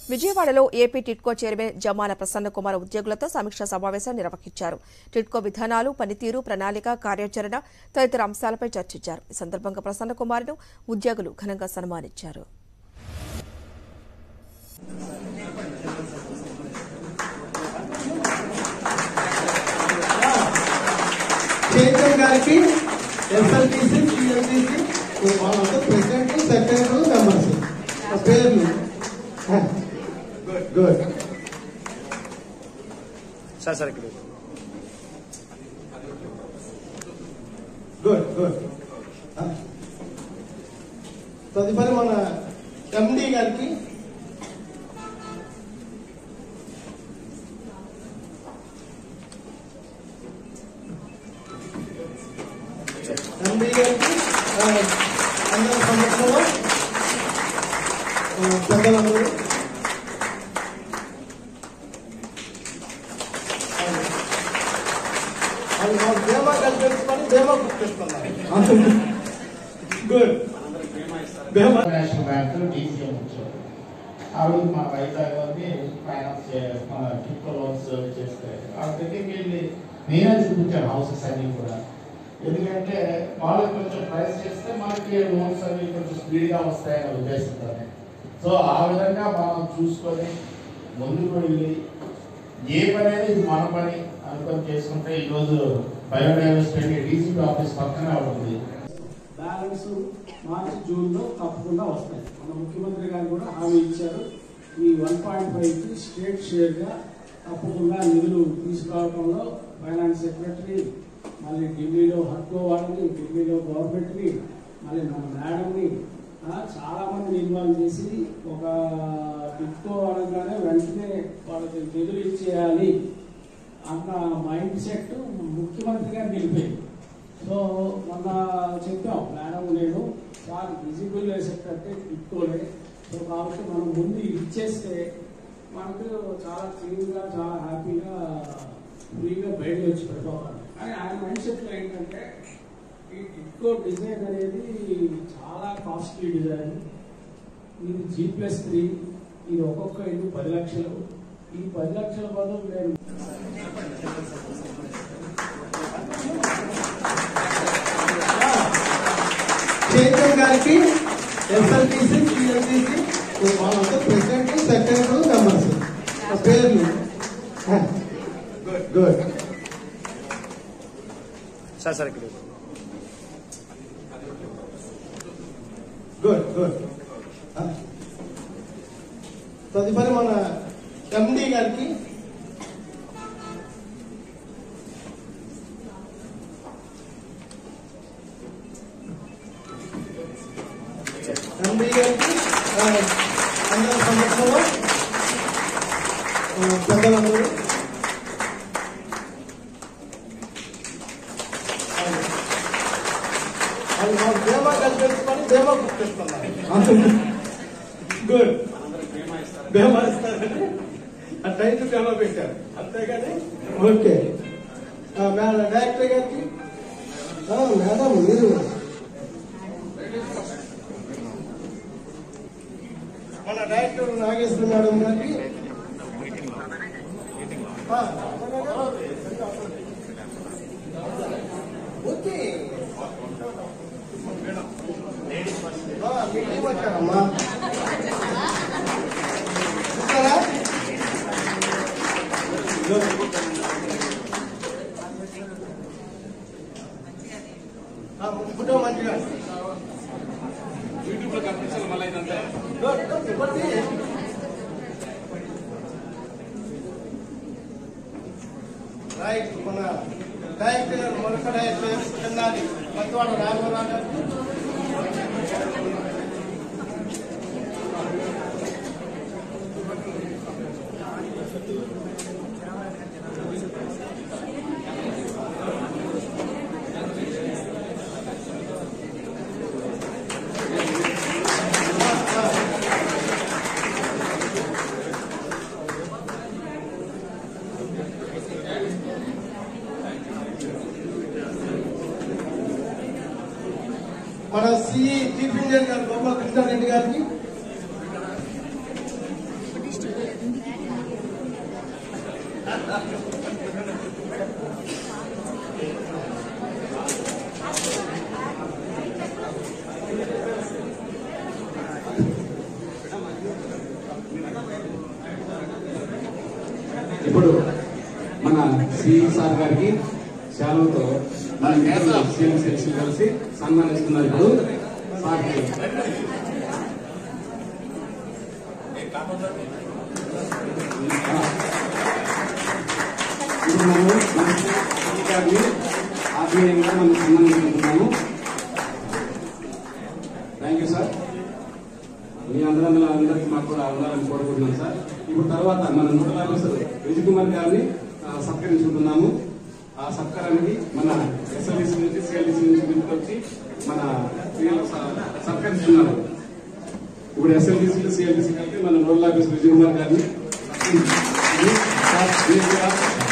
విజయవాడలో AP TIDCO chairman Jamala Prasanna Kumar ఉద్యోగులతో సమీక్షా సమావేశం నిర్వహించారు టిట్కో విధానాలు పనితీరు ప్రణాళిక కార్యాచరణ తదితర అంశాలపై చర్చించారు ఈ సందర్భంగా ప్రసన్న కుమార్ను ఉద్యోగులు ఘనంగా సన్మానించారు చైతన్య గారికి ఎస్ఎల్టీసీ టీఎల్టీసీ వాళ్ళంతా ప్రెసిడెంట్ సెక్రటరీ మెంబర్స్ ఆ పేర్లు గుడ్ గుడ్ సార్ సార్ ఇక్కడ గుడ్ గుడ్ తదుపరి మన ఎండి గారికి ఎండి గారికి ఆ, అందరి సమక్షంలో ఆ, పెద్దలందరూ వాళ్ళు వాళ్ళు బీమా కల్పించుకొని బీమా గుర్తిస్తున్నారు గుడ్ బీమా నేషనల్ బ్యాంక్ డీసీఎం వచ్చారు ఆ రోజు మా వైజాగ్ వాళ్ళని ఫైనాన్స్ చే- మన టిక్కో లోన్స్ చేస్తే ఆ దగ్గరికి వెళ్ళి నేనే చూపించాను హౌసెస్ అన్ని కూడా ఎందుకంటే వాళ్ళకి కొంచెం ప్రైస్ చేస్తే మనకి లోన్స్ అవి కొంచెం స్పీడ్గా వస్తాయనే ఉద్దేశంతో సో ఆ విధంగా మనం చూసుకొని ముందుకు వెళ్ళి ఏ పని అనేది ఇది మన పని అనుకొని చేసుకుంటే ఈరోజు బయోడైవర్సిటీ డీసీపీ ఆఫీస్ పక్కనే ఉంటుంది బ్యాలెన్స్ మార్చి జూన్లో తప్పకుండా వస్తాయి మన ముఖ్యమంత్రి గారు కూడా హామీ ఇచ్చారు ఈ వన్ పాయింట్ ఫైవ్కి స్టేట్ షేర్గా తప్పకుండా నిధులు తీసుకురావడంలో ఫైనాన్స్ సెక్రటరీ మళ్ళీ ఢిల్లీలో హట్కో వాళ్ళని ఢిల్లీలో గవర్నమెంట్ని మళ్ళీ మన మేడంని ఆ, చాలా మందిని ఇన్వాల్వ్ చేసి ఒక టిక్కో అనగానే వెంటనే వాళ్ళకి నిధులు ఇచ్చేయాలి అన్న మైండ్ సెట్ ముఖ్యమంత్రి గారు నిలిపోయింది సో మొన్న చెప్పాం మేడం నేను సార్ విజిబుల్ సెక్టర్ ఇట్టుకోలే సో కాబట్టి మనం ముందు ఇది ఇచ్చేస్తే మనకు చాలా క్లీన్గా చాలా హ్యాపీగా ఫ్రీగా బయటకు వచ్చి పెట్టుకోవాలి కానీ ఆయన మైండ్ సెట్లో ఏంటంటే ఈ టిక్కో డిజైన్ అనేది చాలా కాస్ట్లీ డిజైన్ ఇది జీ ప్లస్ త్రీ ఇది ఒక్కొక్క ఇల్లు పది లక్షలు ఈ పది లక్షల బదులు నేను చైతన్య గారికి ఎస్ఎల్టీసీ టీఎల్టీసీ వాళ్ళంతా ప్రెసిడెంట్ సెక్రటరీ మెంబర్స్ ఆ పేర్లు గుడ్ గుడ్ సార్ సార్ ఇక్కడ గుడ్ గుడ్ తదుపరి మన ఎండి గారికి ఎండి గారికి ఆ, అందరి సమక్షంలో ఆ, పెద్దలందరూ వాళ్ళు వాళ్ళు బీమా కల్పించుకొని బీమా గుర్తిస్తున్నారు గుడ్ బీమా ఇస్తారని ఆ టైటిల్ బీమా పెట్టారు అంతేగాని ఓకే ఆ, మేడం డైరెక్టర్ గారికి ఆ, మేడం మీరు మన డైరెక్టర్ నాగేశ్వర మేడం గారికి ఆ, ఓకే ఆ, మీటింగ్ వచ్చారమ్మా చూసారా ఆ, ఫోటో మంచిగా గుడ్, గుడ్, ఇవ్వండి. రైట్ మన డైరెక్టర్ మొలక డైరెక్టర్ చెందాలి మధ్యవాడ రాఘవరావు గారికి మన సిఈ చీఫ్ ఇంజనీర్ గారు గోపాల్ కృష్ణారెడ్డి గారికి సి సార్ గారికి శాలువతో మన మిత్రులు సీఎం సెల్సి కలిసి సన్మానిస్తున్నారు ఇప్పుడు సార్కి ఇప్పుడు మనము మన సీఎం గారిని ఆత్మీయంగా మనం సన్మానించుకుంటున్నాము థ్యాంక్ యూ సార్ మీ అందరం అందరికీ మాకు కూడా ఉండాలని కోరుకుంటున్నాం సార్ ఇప్పుడు తర్వాత మన నూటల ఆఫీసర్ విజయ్ కుమార్ గారిని ఆ, సత్కరించుకుంటున్నాము ఆ సత్కారానికి మన ఎస్ఎల్డిసి నుంచి సిఎల్డిసి నుంచి ముందుకు వచ్చి మన వీళ్ళు స- సత్కరిస్తున్నారు ఇప్పుడు ఎస్ఎల్డిసి సిఎల్డిసి కలిపి మన నోడల్ ఆఫీసర్ విజయ్ కుమార్ గారిని సార్, మీరు కూడా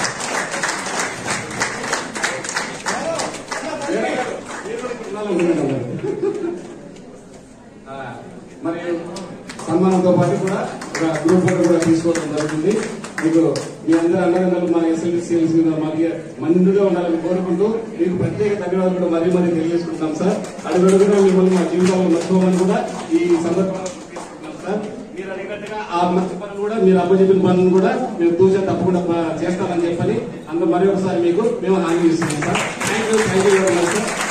ఆ, మరి సన్మానంతో పాటు కూడా ఒక గ్రూప్ ఫోటో కూడా తీసుకోవడం జరుగుతుంది మీకు మీ అందరూ అన్నదండలు మా ఎస్ఎల్సీ సిఎల్సీ మీద మాకు మందుగా ఉండాలని కోరుకుంటూ మీకు ప్రత్యేక ధన్యవాదాలు కూడా మరీ మరీ తెలియజేసుకుంటున్నాం సార్ అడుగడుగునా మిమ్మల్ని మా జీవితంలో మర్చిపోమని కూడా ఈ సందర్భంగా తెలియజేసుకుంటున్నాం సార్ మీరు అడిగినట్టుగా ఆ మంచి పనులు కూడా మీరు అప్పచెప్పిన పనులు కూడా మేము తూచా తప్పకుండా ప- చేస్తామని చెప్పని అందులో మరి ఒకసారి మీకు మేము హామీ ఇస్తున్నాం sir thank you thank you very much sir